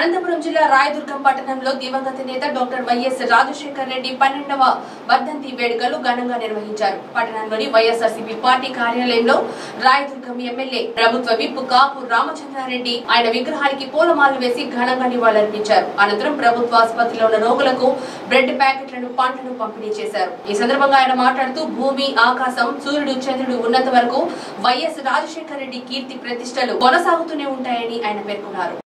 అనంతపురం జిల్లా రాయదుర్గం పట్టణంలో దివంగత నేత డాక్టర్ వైఎస్ రాజశేఖర్ రెడ్డి పన్నెండవ వర్ధంతి వేడుకలు ఘనంగా నిర్వహించారు పట్టణంలోని వైఎస్ఆర్సీపీ పార్టీ కార్యాలయంలో రాయదుర్గం ఎమ్మెల్యే ప్రభుత్వ విప్ కాపు రామచంద్రారెడ్డి ఆయన విగ్రహానికి పూలమాలలు వేసి ఘనంగా నివాళులర్పించారు అనంతరం ప్రభుత్వ ఆసుపత్రిలో ఉన్న రోగులకు బ్రెడ్ ప్యాకెట్లను పండ్లను పంపిణీ చేశారు ఈ సందర్భంగా ఆయన మాట్లాడుతూ భూమి ఆకాశం సూర్యుడు చంద్రుడు ఉన్నంత వరకు వైఎస్ రాజశేఖర్ రెడ్డి కీర్తి ప్రతిష్టలు కొనసాగుతూనే ఉంటాయని ఆయన పేర్కొన్నారు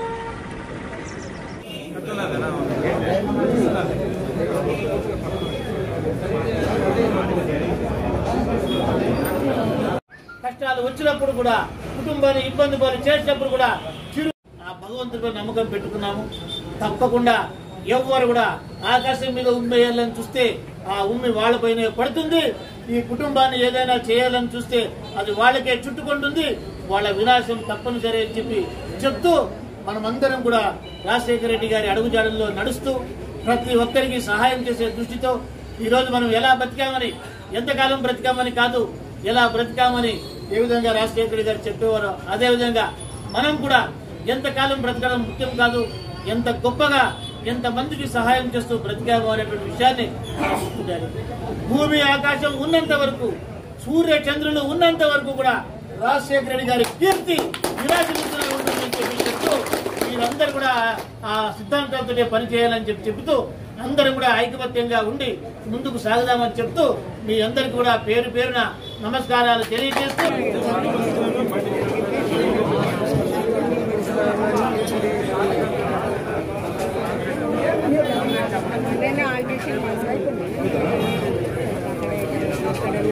కష్టాలు వచ్చినప్పుడు కూడా కుటుంబాన్ని ఇబ్బంది పని చేసినప్పుడు కూడా చిరు ఆ భగవంతుడిపై నమ్మకం పెట్టుకున్నాము తప్పకుండా ఎవ్వరు కూడా ఆకాశం మీద ఉమ్మి వేయాలని చూస్తే ఆ ఉమ్మి వాళ్ళపైనే పడుతుంది ఈ కుటుంబాన్ని ఏదైనా చేయాలని చూస్తే అది వాళ్ళకే చుట్టుకుంటుంది వాళ్ళ వినాశం తప్పనిసరి అని చెప్పి చెప్తూ మనమందరం కూడా రాజశేఖర రెడ్డి గారి అడుగుజాడల్లో నడుస్తూ ప్రతి ఒక్కరికి సహాయం చేసే దృష్టితో ఈ రోజు మనం ఎలా బతికామని ఎంతకాలం బ్రతికామని కాదు ఎలా బ్రతికామని ఏ విధంగా రాజశేఖర రెడ్డి గారు చెప్పేవారో అదే విధంగా మనం కూడా ఎంతకాలం బ్రతకడం ముఖ్యం కాదు ఎంత గొప్పగా ఎంత మందికి సహాయం చేస్తూ బ్రతికాము అనేటువంటి విషయాన్ని మనం గుర్తుండాలి. భూమి ఆకాశం ఉన్నంత వరకు సూర్య చంద్రులు ఉన్నంత వరకు కూడా రాజశేఖర రెడ్డి గారి కీర్తి విరాజిల్లుతూనే ఉంటుందని చెప్పి చెప్తూ మీరందరూ కూడా ఆ సిద్ధాంతాలతో పని చేయాలని చెప్పి చెబుతూ అందరూ కూడా ఐకమత్యంగా ఉండి ముందుకు సాగుదామని చెప్తూ మీ అందరికి కూడా పేరు పేరున నమస్కారాలు తెలియజేస్తూ ఆల్టేషన్